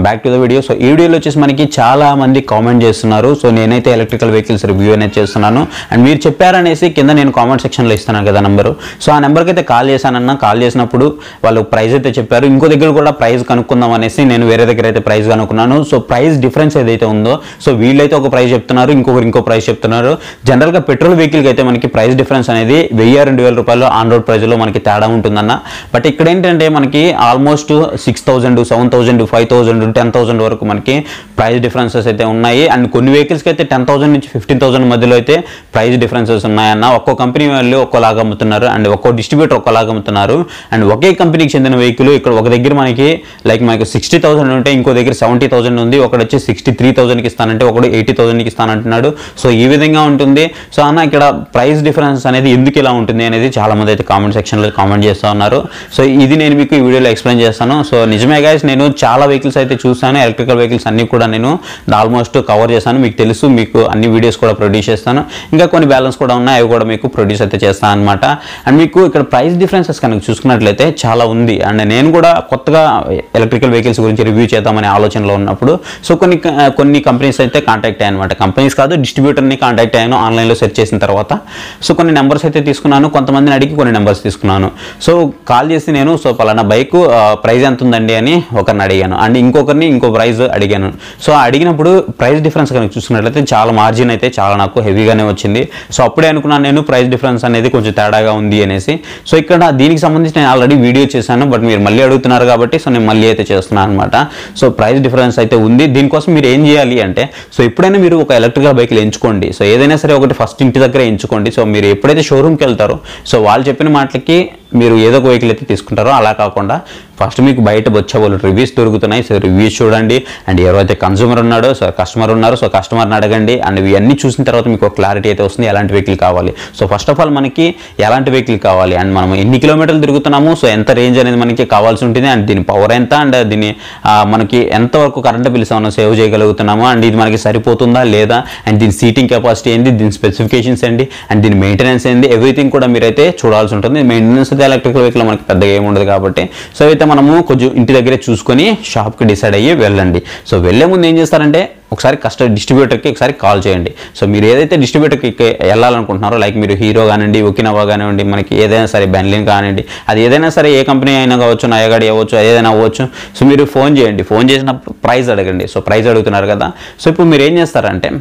back to the video so ఈ వీడియోలో వచ్చేసి మనకి చాలా మంది కామెంట్ చేస్తున్నారు సో నేనైతే ఎలక్ట్రికల్ వెహికల్స్ రివ్యూ అనేది చేస్తున్నాను అండ్ మీరు చెప్పారనేసి కింద నేను కామెంట్ సెక్షన్లో ఇస్తున్నాను కదా నెంబరు సో ఆ నెంబర్కి అయితే కాల్ చేశానన్న కాల్ చేసినప్పుడు వాళ్ళు ప్రైస్ అయితే చెప్పారు ఇంకో దగ్గర కూడా ప్రైస్ కనుక్కుందాం అనేసి నేను వేరే దగ్గర అయితే ప్రైస్ కనుక్కున్నాను సో ప్రైస్ డిఫరెన్స్ ఏదైతే ఉందో సో వీళ్ళైతే ఒక ప్రైస్ చెప్తున్నారు ఇంకొకరు ఇంకో ప్రైస్ చెప్తున్నారు జనరల్గా పెట్రోల్ వెహికల్కి అయితే మనకి ప్రైస్ డిఫరెన్స్ అనేది వెయ్యి రెండు వేల రూపాయలు ఆన్ రోడ్ ప్రైస్లో మనకి తేడా ఉంటుందన్న బట్ ఇక్కడ ఏంటంటే మనకి almost six thousand seven thousand five thousand ten thousand వరకు మనకి ప్రైస్ డిఫరెన్సెస్ అయితే ఉన్నాయి అండ్ కొన్ని వెహికల్స్కి అయితే టెన్ థౌసండ్ నుంచి ఫిఫ్టీన్ థౌసండ్ మధ్యలో అయితే ప్రైస్ డిఫరెన్సెస్ ఉన్నాయన్న ఒక్కో కంపెనీ వాళ్ళు ఒక్కోలాగా అమ్ముతున్నారు అండ్ ఒక్కో డిస్ట్రిబ్యూటర్ ఒక్కోలాగా అమ్ముతున్నారు అండ్ ఒకే కంపెనీకి చెందిన వెహికల్ ఇక్కడ ఒక దగ్గర మనకి లైక్ మనకి సిక్స్టీ థౌసండ్ ఉంటే ఇంకో దగ్గర సెవెంటీ థౌసండ్ ఉంది ఒకటి వచ్చి సిక్స్టీ త్రీ థౌసండ్కి ఇస్తానంటే ఒకడు ఎయిటీ థౌసండ్కి ఇస్తానంటున్నాడు సో ఈ విధంగా ఉంటుంది సో అన్న ఇక్కడ ప్రైస్ డిఫరెన్స్ అనేది ఎందుకు ఇలా ఉంటుంది అనేది చాలా మంది అయితే కామెంట్ సెక్షన్లో కామెంట్ చేస్తూ ఉన్నారు సో ఇది నేను మీకు ఈ వీడియోలో ఎక్స్ప్లెయిన్ చేస్తాను సో నిజమే గైస్ నేను చాలా వెహికల్స్ అయితే చూసాను ఎలక్ట్రికల్ వెహికల్స్ అన్ని కూడా నేను ఆల్మోస్ట్ కవర్ చేశాను మీకు తెలుసు మీకు అన్ని వీడియోస్ కూడా ప్రొడ్యూస్ చేస్తాను ఇంకా కొన్ని బ్యాలెన్స్ కూడా ఉన్నాయి అవి కూడా మీకు ప్రొడ్యూస్ అయితే చేస్తాను అనమాట అండ్ మీకు ఇక్కడ ప్రైస్ డిఫరెన్సెస్ కనుక చూసుకున్నట్లయితే చాలా ఉంది అండ్ నేను కూడా కొత్తగా ఎలక్ట్రికల్ వెహికల్స్ గురించి రివ్యూ చేద్దామనే ఆలోచనలో ఉన్నప్పుడు సో కొన్ని కొన్ని కంపెనీస్ అయితే కాంటాక్ట్ అయ్యాయి అనమాట కంపెనీస్ కాదు డిస్ట్రిబ్యూటర్ని కాంటాక్ట్ అయ్యాను ఆన్లైన్లో సెర్చ్ చేసిన తర్వాత సో కొన్ని నెంబర్స్ అయితే తీసుకున్నాను కొంతమందిని అడిగి కొన్ని నెంబర్స్ తీసుకున్నాను సో కాల్ చేసి నేను సో పలానా బైక్ ప్రైస్ ఎంత ఉందండి అని ఒకరిని అడిగాను అండ్ ఇంకొకరిని ఇంకో ప్రైస్ అడిగాను సో అడిగినప్పుడు ప్రైస్ డిఫరెన్స్ కనుక చూసుకున్నట్లయితే చాలా మార్జిన్ అయితే చాలా నాకు హెవీగానే వచ్చింది సో అప్పుడే అనుకున్నాను నేను ప్రైస్ డిఫరెన్స్ అనేది కొంచెం తేడాగా ఉంది అనేసి సో ఇక్కడ దీనికి సంబంధించి నేను ఆల్రెడీ వీడియో చేశాను బట్ మీరు మళ్ళీ అడుగుతున్నారు కాబట్టి సో నేను మళ్ళీ అయితే చేస్తున్నాను అనమాట సో ప్రైస్ డిఫరెన్స్ అయితే ఉంది దీనికోసం మీరు ఏం చేయాలి అంటే సో ఎప్పుడైనా మీరు ఒక ఎలక్ట్రికల్ బైక్లు ఎంచుకోండి సో ఏదైనా సరే ఒకటి ఫస్ట్ ఇంటి దగ్గర ఎంచుకోండి సో మీరు ఎప్పుడైతే షోరూమ్కి వెళ్తారో సో వాళ్ళు చెప్పిన మాటలకి మీరు ఏదో ఒక వెహికల్ అయితే తీసుకుంటారో అలా కాకుండా ఫస్ట్ మీకు బయట వచ్చే వాళ్ళు రివ్యూస్ దొరుకుతున్నాయి సో రివ్యూస్ చూడండి అండ్ ఎవరైతే కన్సూమర్ ఉన్నాడో సో కస్టమర్ ఉన్నారు సో కస్టమర్ని అడగండి అండ్ ఇవన్నీ చూసిన తర్వాత మీకు ఒక క్లారిటీ అయితే వస్తుంది ఎలాంటి వెహికల్ కావాలి సో ఫస్ట్ ఆఫ్ ఆల్ మనకి ఎలాంటి వెహికల్ కావాలి అండ్ మనం ఎన్ని కిలోమీటర్లు తిరుగుతున్నాము సో ఎంత రేంజ్ అనేది మనకి కావాల్సి ఉంటుంది అండ్ దీని పవర్ ఎంత అండ్ దీని ఆ, మనకి ఎంతవరకు కరెంట్ బిల్స్ ఏమైనా సేవ్ చేయగలుగుతున్నాము అండ్ ఇది మనకి సరిపోతుందా లేదా అండ్ దీని సీటింగ్ కెపాసిటీ ఏంటి దీని స్పెసిఫికేషన్స్ ఏంటి అండ్ దీని మెయింటెనెన్స్ ఏంటి ఎవ్రీథింగ్ కూడా మీరైతే చూడాల్సి ఉంటుంది మెయింటెనెన్స్ అయితే ఎలక్ట్రికల్ వెహికల్ మనకి పెద్దగా ఏమి ఉండదు కాబట్టి సో అయితే మనము కొంచెం ఇంటి దగ్గరే చూసుకొని షాప్కి డిసైడ్ అయ్యి వెళ్ళండి సో వెళ్ళే ముందు ఏం చేస్తారంటే ఒకసారి కస్ట డిస్ట్రిబ్యూటర్కి ఒకసారి కాల్ చేయండి సో మీరు ఏదైతే డిస్ట్రిబ్యూటర్కి వెళ్ళాలనుకుంటున్నారో లైక్ మీరు హీరో కానివ్వండి ఒకినవా కానివ్వండి మనకి ఏదైనా సరే బెన్లిన్ కానివ్వండి అది ఏదైనా సరే ఏ కంపెనీ అయినా కావచ్చు నయగాడి అవ్వచ్చు ఏదైనా అవ్వచ్చు సో మీరు ఫోన్ చేయండి ఫోన్ చేసినప్పుడు ప్రైస్ అడగండి సో ప్రైస్ అడుగుతున్నారు కదా సో ఇప్పుడు మీరు ఏం చేస్తారంటే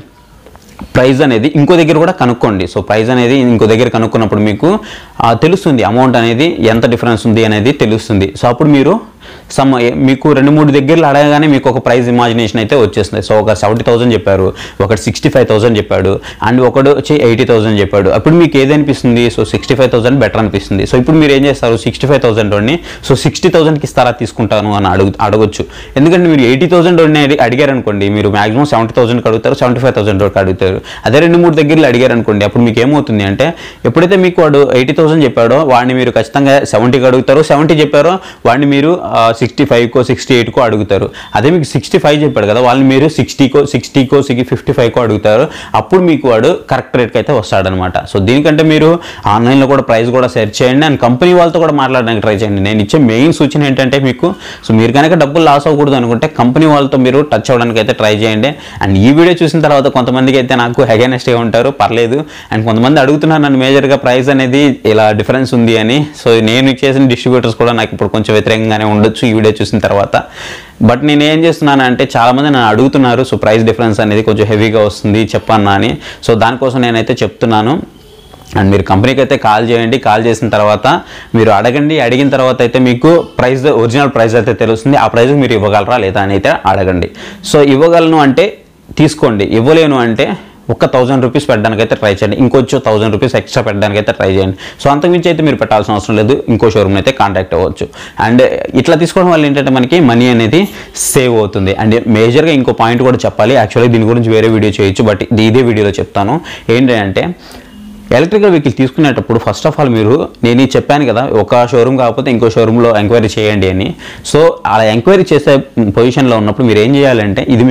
ప్రైస్ అనేది ఇంకో దగ్గర కూడా కనుక్కోండి సో ప్రైస్ అనేది ఇంకో దగ్గర కనుక్కున్నప్పుడు మీకు ఆ, తెలుస్తుంది అమౌంట్ అనేది ఎంత డిఫరెన్స్ ఉంది అనేది తెలుస్తుంది సో అప్పుడు మీరు సమ్ మీకు రెండు మూడు దగ్గరలు అడగగానే మీకు ఒక ప్రైస్ ఇమాజినేషన్ అయితే వచ్చేస్తుంది సో ఒక సెవెంటీ థౌసండ్ చెప్పారు ఒకటి సిక్స్టీ ఫైవ్ థౌసండ్ చెప్పాడు అండ్ ఒకడు వచ్చి ఎయిటీ థౌసండ్ చెప్పాడు అప్పుడు మీకు ఏది అనిపిస్తుంది so sixty five thousand better అనిపిస్తుంది సో ఇప్పుడు మీరు ఏం చేస్తారు sixty five thousand so sixty థౌసండ్కి ఇస్తారా తీసుకుంటాను అని అడుగు అడగొచ్చు ఎందుకంటే మీరు ఎయిటీ థౌసండ్ అడిగారు అనుకోండి మీరు మాక్సిమం సెవెంటీ థౌసండ్కి అడుగుతారు సెవెంటీ ఫైవ్ థౌసండ్ వరకు అడుగుతారు అదే రెండు మూడు దగ్గరలు అడిగారు అనుకోండి అప్పుడు మీకు ఏమవుతుంది అంటే ఎప్పుడైతే మీకు వాడు ఎయిటీ థౌసండ్ చెప్పాడో వాడిని మీరు ఖచ్చితంగా సెవెంటీకి అడుగుతారు సెవెంటీ చెప్పారో వాడిని మీరు సిక్స్టీ ఫైవ్కో సిక్స్టీ ఎయిట్కో అడుగుతారు అదే మీకు సిక్స్టీ ఫైవ్ చెప్పాడు కదా వాళ్ళని మీరు సిక్స్టీకో సిక్స్టీకో సిక్స్టీ ఫిఫ్టీ ఫైవ్కో అడుగుతారు అప్పుడు మీకు వాడు కరెక్ట్ రేట్కి అయితే వస్తాడనమాట సో దీనికంటే మీరు ఆన్లైన్లో కూడా ప్రైస్ కూడా సెర్చ్ చేయండి అండ్ కంపెనీ వాళ్ళతో కూడా మాట్లాడడానికి ట్రై చేయండి నేను ఇచ్చే మెయిన్ సూచన ఏంటంటే మీకు సో మీరు కనుక డబ్బులు లాస్ అవ్వకూడదు అనుకుంటే కంపెనీ వాళ్ళతో మీరు టచ్ అవ్వడానికి అయితే ట్రై చేయండి అండ్ ఈ వీడియో చూసిన తర్వాత కొంతమందికి అయితే నాకు అగైనెస్ట్గా ఉంటారు పర్లేదు అండ్ కొంతమంది అడుగుతున్నారు నన్ను మేజర్గా ప్రైస్ అనేది ఇలా డిఫరెన్స్ ఉంది అని సో నేను చేసిన డిస్ట్రిబ్యూటర్స్ కూడా నాకు ఇప్పుడు కొంచెం వ్యతిరేకంగానే ఉండొచ్చు ఈ వీడియో చూసిన తర్వాత బట్ నేను ఏం చేస్తున్నాను అంటే చాలామంది నన్ను అడుగుతున్నారు సో ప్రైస్ డిఫరెన్స్ అనేది కొంచెం హెవీగా వస్తుంది చెప్పన్నా అని సో దానికోసం నేనైతే చెప్తున్నాను అండ్ మీరు కంపెనీకి అయితే కాల్ చేయండి కాల్ చేసిన తర్వాత మీరు అడగండి అడిగిన తర్వాత అయితే మీకు ప్రైస్ ఒరిజినల్ ప్రైస్ అయితే తెలుస్తుంది ఆ ప్రైస్ మీరు ఇవ్వగలరా లేదా అని అయితే అడగండి సో ఇవ్వగలను అంటే తీసుకోండి ఇవ్వలేను అంటే ఒక థౌసండ్ రూపీస్ పెట్టడానికి అయితే ట్రై చేయండి ఇంకొంచెం థౌసండ్ రూపీస్ ఎక్స్ట్రా పెట్టడానికి అయితే ట్రై చేయండి సో అంతకుమించి అయితే మీరు పెట్టాల్సిన అవసరం లేదు ఇంకో షోరూమ్ అయితే కాంటాక్ట్ అవ్వచ్చు అండ్ ఇట్లా తీసుకోవడం వల్ల ఏంటంటే మనకి మనీ అనేది సేవ్ అవుతుంది అండ్ మేజర్గా ఇంకో పాయింట్ కూడా చెప్పాలి యాక్చువల్లీ దీని గురించి వేరే వీడియో చేయొచ్చు బట్ ఇది ఇదే వీడియోలో చెప్తాను ఏంటంటే ఎలక్ట్రికల్ వెహికల్ తీసుకునేటప్పుడు ఫస్ట్ ఆఫ్ ఆల్ మీరు నేను ఇది చెప్పాను కదా ఒక షోరూమ్ కాకపోతే ఇంకో షోరూంలో ఎంక్వైరీ చేయండి అని సో అలా ఎంక్వైరీ చేసే పొజిషన్లో ఉన్నప్పుడు మీరు ఏం చేయాలంటే ఇది మీకు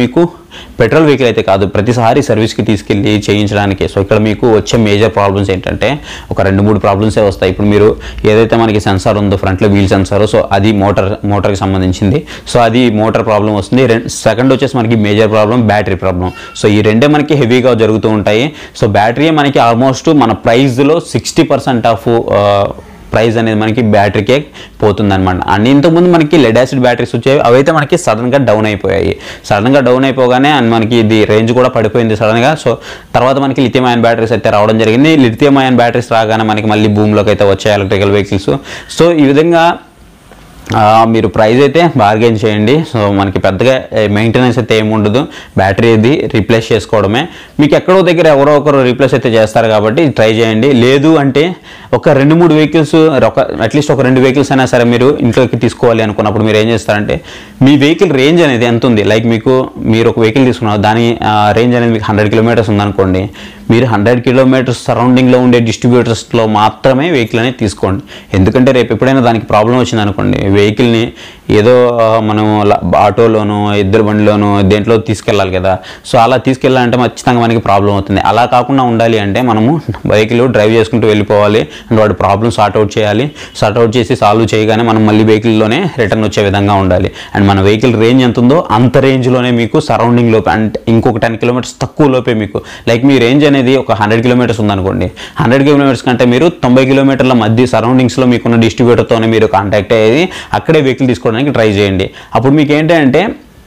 పెట్రోల్ వెహికల్ అయితే కాదు ప్రతిసారి సర్వీస్కి తీసుకెళ్ళి చేయించడానికి సో ఇక్కడ మీకు వచ్చే మేజర్ ప్రాబ్లమ్స్ ఏంటంటే ఒక రెండు మూడు ప్రాబ్లమ్సే వస్తాయి ఇప్పుడు మీరు ఏదైతే మనకి సెన్సార్ ఉందో ఫ్రంట్లో వీల్ సెన్సార్ సో అది మోటార్ మోటార్కి సంబంధించింది సో అది మోటార్ ప్రాబ్లం వస్తుంది సెకండ్ వచ్చేసి మనకి major problem battery problem so ఈ రెండే మనకి హెవీగా జరుగుతూ ఉంటాయి సో బ్యాటరీ మనకి ఆల్మోస్ట్ మన ప్రైస్లో సిక్స్టీ పర్సెంట్ ఆఫ్ ప్రైస్ అనేది మనకి బ్యాటరీకే పోతుంది అనమాట అండ్ ఇంతకుముందు మనకి లెడ్ యాసిడ్ బ్యాటరీస్ వచ్చేవి అవైతే మనకి సడన్గా డౌన్ అయిపోయాయి సడన్గా డౌన్ అయిపోగానే అండ్ మనకి ఇది రేంజ్ కూడా పడిపోయింది సడన్గా సో తర్వాత మనకి లిథియం అయన్ బ్యాటరీస్ అయితే రావడం జరిగింది లిథియం అయన్ బ్యాటరీస్ రాగానే మనకి మళ్ళీ భూమిలోకి అయితే వచ్చాయి ఎలక్ట్రికల్ వెహికల్స్ సో ఈ విధంగా ఆ, మీరు ప్రైస్ అయితే బార్గెన్ చేయండి సో మనకి పెద్దగా మెయింటెనెన్స్ అయితే ఏమి ఉండదు బ్యాటరీ ఇది రీప్లేస్ చేసుకోవడమే మీకు ఎక్కడో దగ్గర ఎవరో ఒకరు రీప్లేస్ అయితే చేస్తారు కాబట్టి ట్రై చేయండి లేదు అంటే ఒక రెండు మూడు వెహికల్స్ ఒక అట్లీస్ట్ ఒక రెండు వెహికల్స్ అయినా సరే మీరు ఇంట్లోకి తీసుకోవాలి అనుకున్నప్పుడు మీరు ఏం చేస్తారంటే మీ వెహికల్ రేంజ్ అనేది ఎంత ఉంది లైక్ మీకు మీరు ఒక వెహికల్ తీసుకున్నారు దాని రేంజ్ అనేది మీకు హండ్రెడ్ కిలోమీటర్స్ ఉందనుకోండి మీరు హండ్రెడ్ కిలోమీటర్స్ సరౌండింగ్లో ఉండే డిస్ట్రిబ్యూటర్స్లో మాత్రమే వెహికల్ అనేది తీసుకోండి ఎందుకంటే రేపు ఎప్పుడైనా దానికి ప్రాబ్లం వచ్చింది అనుకోండి వెహికల్ని ఏదో ఆ, మనం ల- ఆటోలోనో ఇద్దరు బండిలోనో దేంట్లో తీసుకెళ్ళాలి కదా సో అలా తీసుకెళ్ళాలంటే ఖచ్చితంగా మనకి ప్రాబ్లం అవుతుంది అలా కాకుండా ఉండాలి అంటే మనము వెహికల్ డ్రైవ్ చేసుకుంటూ వెళ్ళిపోవాలి అండ్ వాడి ప్రాబ్లమ్ సార్ట్అవుట్ చేయాలి సార్ట్అవుట్ చేసి సాల్వ్ చేయగానే మనం మళ్ళీ వెహికల్లోనే రిటర్న్ వచ్చే విధంగా ఉండాలి అండ్ మన వెహికల్ రేంజ్ ఎంత ఉందో అంత రేంజ్లోనే మీకు సరౌండింగ్ లోపే అంటే ఇంకొక టెన్ కిలోమీటర్స్ తక్కువ లోపే మీకు లైక్ మీ రేంజ్ అనేది ఒక హండ్రెడ్ కిలోమీటర్స్ ఉందనుకోండి హండ్రెడ్ కిలోమీటర్స్ కంటే మీరు తొంభై కిలోమీటర్ల మధ్య సరౌండింగ్స్లో మీకున్న డిస్ట్రిబ్యూటర్తోనే మీరు కాంటాక్ట్ అయ్యేది అక్కడే వెహికల్ తీసుకోవడానికి ట్రై చేయండి అప్పుడు మీకు ఏంటంటే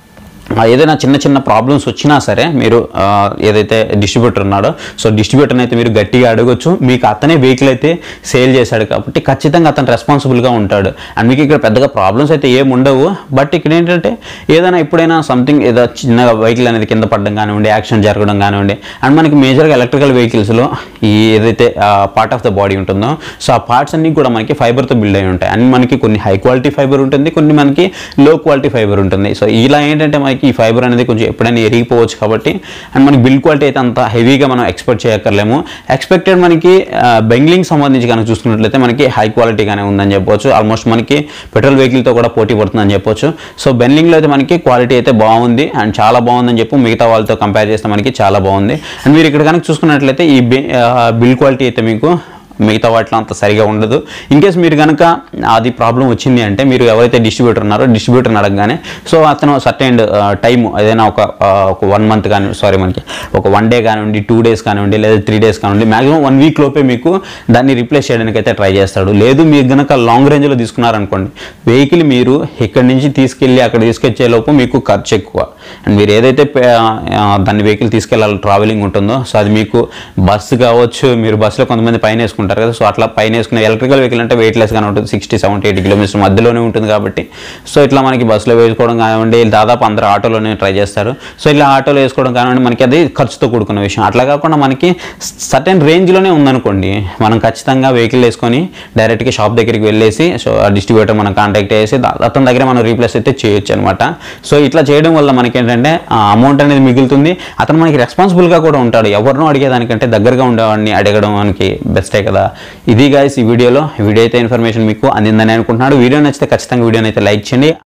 ఆ, ఏదైనా చిన్న చిన్న ప్రాబ్లమ్స్ వచ్చినా సరే మీరు ఆ, ఏదైతే డిస్ట్రిబ్యూటర్ ఉన్నాడో సో డిస్ట్రిబ్యూటర్ని అయితే మీరు గట్టిగా అడగొచ్చు మీకు అతనే వెహికల్ అయితే సేల్ చేశాడు కాబట్టి ఖచ్చితంగా అతను రెస్పాన్సిబుల్గా ఉంటాడు అండ్ మీకు ఇక్కడ పెద్దగా ప్రాబ్లమ్స్ అయితే ఏమి ఉండవు బట్ ఇక్కడ ఏంటంటే ఏదైనా ఎప్పుడైనా సంథింగ్ ఏదో చిన్న వెహికల్ అనేది కింద పడడం కానివ్వండి యాక్సిడెంట్ జరగడం కానివ్వండి అండ్ మనకి మేజర్గా ఎలక్ట్రికల్ వెహికల్స్లో ఈ ఏదైతే పార్ట్ ఆఫ్ ద బాడీ ఉంటుందో సో ఆ పార్ట్స్ అన్ని కూడా మనకి ఫైబర్తో బిల్డ్ అయి ఉంటాయి అండ్ మనకి కొన్ని హై క్వాలిటీ ఫైబర్ ఉంటుంది కొన్ని మనకి లో క్వాలిటీ ఫైబర్ ఉంటుంది సో ఇలా ఏంటంటే మనకి ఈ ఫైబర్ అనేది కొంచెం ఎప్పుడైనా ఎరిగిపోవచ్చు కాబట్టి అండ్ మనకి బిల్డ్ క్వాలిటీ అయితే అంత హెవీగా మనం ఎక్స్పెక్ట్ చేయక్కర్లేము ఎక్స్పెక్టెడ్ మనకి బెంగ్లింగ్ సంబంధించి కనుక చూసుకున్నట్లయితే మనకి హై క్వాలిటీగానే ఉందని చెప్పొచ్చు ఆల్మోస్ట్ మనకి పెట్రోల్ వెహికల్తో కూడా పోటీ పడుతుందని చెప్పొచ్చు సో బెంగ్లింగ్లో అయితే మనకి క్వాలిటీ అయితే బాగుంది అండ్ చాలా బాగుందని చెప్పి మిగతా వాళ్ళతో కంపేర్ చేస్తే మనకి చాలా బాగుంది అండ్ మీరు ఇక్కడ కనుక చూసుకున్నట్లయితే ఈ బిల్ క్వాలిటీ అయితే మీకు మిగతా వాటిలో అంత సరిగా ఉండదు ఇన్ కేస్ మీరు కనుక అది ప్రాబ్లం వచ్చింది అంటే మీరు ఎవరైతే డిస్ట్రిబ్యూటర్ ఉన్నారో డిస్ట్రిబ్యూటర్ని అడగగానే సో అతను సర్టెన్ టైం ఏదైనా ఒక ఆ, ఒక వన్ మంత్ కానీ సారీ మనకి ఒక వన్ డే కానివ్వండి టూ డేస్ కానివ్వండి లేదా త్రీ డేస్ కానివ్వండి మాక్సిమం వన్ వీక్ లోపే మీకు దాన్ని రీప్లేస్ చేయడానికి అయితే ట్రై చేస్తాడు లేదు మీరు కనుక లాంగ్ రేంజ్లో తీసుకున్నారనుకోండి వెహికల్ మీరు ఇక్కడి నుంచి తీసుకెళ్ళి అక్కడ తీసుకొచ్చే లోపు మీకు ఖర్చు ఎక్కువ అండ్ మీరు ఏదైతే పే- ఆ, దాన్ని వెహికల్ తీసుకెళ్ళాలి ట్రావెలింగ్ ఉంటుందో సో అది మీకు బస్సు కావచ్చు మీరు బస్సులో కొంతమంది పైన వేసుకుంటారు కదా సో అట్లా పైన వేసుకునే ఎలక్ట్రికల్ వెహికల్ అంటే వెయిట్ లెస్గానే ఉంటుంది సిక్స్టీ సెవెంటీ ఎయిటీ కిలోమీటర్స్ మధ్యలోనే ఉంటుంది కాబట్టి సో ఇట్లా మనకి బస్సులో వేసుకోవడం కానివ్వండి దాదాపు అందరూ ఆటోలోనే ట్రై చేస్తారు సో ఇట్లా ఆటోలో వేసుకోవడం కానివ్వండి మనకి అది ఖర్చుతో కూడుకున్న విషయం అట్లా కాకుండా మనకి సర్టెన్ రేంజ్లోనే ఉందనుకోండి మనం ఖచ్చితంగా వెహికల్ వేసుకొని డైరెక్ట్గా షాప్ దగ్గరికి వెళ్ళేసి సో ఆ డిస్ట్రిబ్యూటర్ మనం కాంటాక్ట్ చేసి దా- అతని దగ్గర మనం రీప్లేస్ అయితే చేయొచ్చు అనమాట సో ఇట్లా చేయడం వల్ల మనకి ఏంటంటే అమౌంట్ అనేది మిగులుతుంది అతను మనకి రెస్పాన్సిబుల్గా కూడా ఉంటాడు ఎవరినో అడిగేదానికంటే దగ్గరగా ఉండేవాడిని అడగడం మనకి బెస్టే కదా ఇది గాయస్ ఈ వీడియోలో ఈ వీడియో అయితే ఇన్ఫర్మేషన్ మీకు అందిందని అనుకుంటున్నాడు వీడియో నచ్చితే ఖచ్చితంగా వీడియోని అయితే లైక్ చేయండి